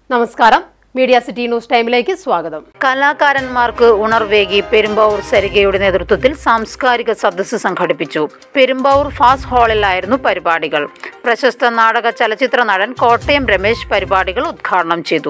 നമസ്കാരം media city news ടൈമിലേക്ക് സ്വാഗതം കലാകാരന്മാർക്ക് ഉണർവേകി പെരുമ്പാവൂർ സരികയുടെ നേതൃത്വത്തിൽ സാംസ്കാരിക സദസ്സ് സംഘടിപ്പിച്ചു പെരുമ്പാവൂർ ഫാസ്റ്റ് ഹാളിലായിരുന്നു പരിപാടികൾ പ്രശസ്ത നാടക ചലച്ചിത്ര നടൻ കോട്ടയം രമേശ് പരിപാടികൾ ഉദ്ഘാടനം ചെയ്തു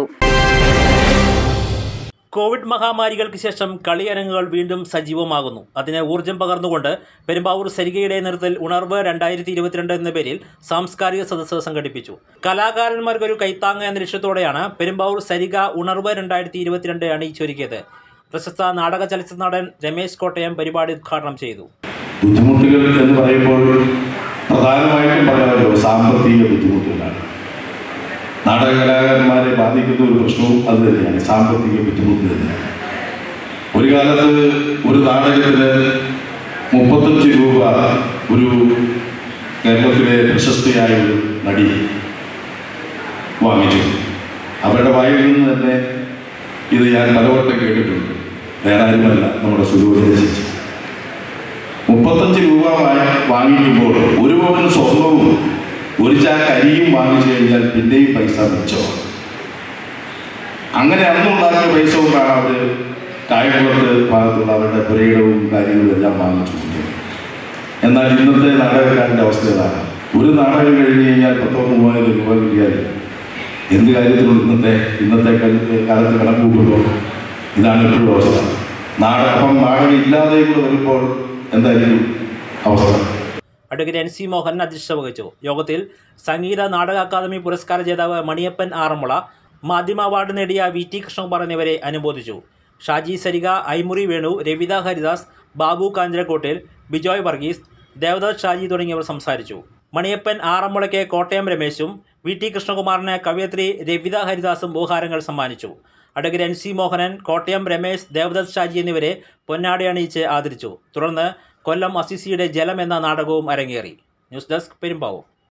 കോവിഡ് മഹാമാരികൾക്ക് ശേഷം കളിയരങ്ങുകൾ വീണ്ടും സജീവമാകുന്നു അതിന് ഊർജം പകർന്നുകൊണ്ട് പെരുമ്പാവൂർ സരികയുടെ നേതൃത്വത്തിൽ ഉണർവ് രണ്ടായിരത്തി ഇരുപത്തിരണ്ട് എന്ന പേരിൽ സാംസ്കാരിക സദസ്സ് സംഘടിപ്പിച്ചു കലാകാരന്മാർക്ക് ഒരു കൈത്താങ്ങ എന്ന ലക്ഷ്യത്തോടെയാണ് പെരുമ്പാവൂർ സരിക ഉണർവ് രണ്ടായിരത്തി ഇരുപത്തിരണ്ട് അണിയിച്ചൊരുക്കിയത് പ്രശസ്ത നാടക ചലച്ചിത്ര നടൻ രമേശ് കോട്ടയം പരിപാടി ഉദ്ഘാടനം ചെയ്തു ബുദ്ധിമുട്ടുകൾ എന്ന് പറയുമ്പോൾ പ്രധാനമായിട്ടും പറയാമല്ലോ സാമ്പത്തിക ബുദ്ധിമുട്ടുകളാണ് നാടകകലാകാരന്മാരെ ബാധിക്കുന്ന ഒരു പ്രശ്നവും അത് തന്നെയാണ് സാമ്പത്തിക ബുദ്ധിമുട്ട് തന്നെയാണ് ഒരു കാലത്ത് ഒരു നാടകത്തിന് മുപ്പത്തഞ്ച് രൂപ ഒരു കേരളത്തിലെ പ്രശസ്തയായ ഒരു നടി വാങ്ങിച്ചു അവരുടെ വായിൽ നിന്ന് തന്നെ ഇത് ഞാൻ പലവട്ടം കേട്ടിട്ടുണ്ട് വേറെ ആരുമല്ല നമ്മുടെ സുരൂപ ചേച്ചി മുപ്പത്തഞ്ച് രൂപ വാ- വാങ്ങിക്കുമ്പോൾ ഒരു പവൻ സ്വർണവും ഒരു ചാക്ക് അരിയും വാങ്ങിച്ചു കഴിഞ്ഞാൽ പിന്നെയും പൈസ മിച്ചമാണ് അങ്ങനെ അന്നുണ്ടാക്കിയ പൈസ കൊണ്ടാണ് അവർ കായംകുളത്ത് ഭാഗത്തുള്ള അവരുടെ പുരയിടവും കാര്യങ്ങളും എല്ലാം വാങ്ങിച്ചു കൊടുത്തത് എന്നാൽ ഇന്നത്തെ നാടകക്കാരൻ്റെ അവസ്ഥ ഇതാണ് ഒരു നാടകം കഴിഞ്ഞ് കഴിഞ്ഞാൽ പത്തോ മൂവായിരം രൂപ കിട്ടിയാൽ എന്ത് കാര്യത്തിലും ഇന്നത്തെ ഇന്നത്തെ കൽ- കാലത്ത് കണക്ക് കൂട്ടുമ്പോൾ ഇതാണ് എപ്പോഴും അവസ്ഥ നാടകം അപ്പം നാടകം ഇല്ലാതെ കൂടെ വരുമ്പോൾ എന്തായിരിക്കും അവസ്ഥ അഡ്വക്കേറ്റ് എൻ സി മോഹൻ അധ്യക്ഷത വഹിച്ചു യോഗത്തിൽ സംഗീത നാടക അക്കാദമി പുരസ്കാര ജേതാവ് മണിയപ്പൻ ആറന്മുള മാധ്യമ അവാർഡ് നേടിയ വി ടി കൃഷ്ണകുമാർ എന്നിവരെ അനുമോദിച്ചു ഷാജി സരിക ഐമുറി വേണു രവിത ഹരിദാസ് ബാബു കാഞ്ഞിരക്കോട്ടിൽ ബിജോയ് വർഗീസ് ദേവദാസ് ഷാജി തുടങ്ങിയവർ സംസാരിച്ചു മണിയപ്പൻ ആറന്മുളയ്ക്ക് കോട്ടയം രമേശും വി ടി കൃഷ്ണകുമാറിന് കവയത്രി രവിത ഹരിദാസും ഉപഹാരങ്ങൾ സമ്മാനിച്ചു advocate N C Mohanan Kottayam Ramesh Devadath Shaji എന്നിവരെ പൊന്നാടി അണിയിച്ച് ആദരിച്ചു തുടർന്ന് കൊല്ലം അസിസിയുടെ ജലം എന്ന നാടകവും അരങ്ങേറി ന്യൂസ് ഡെസ്ക് പെരുമ്പാവൂർ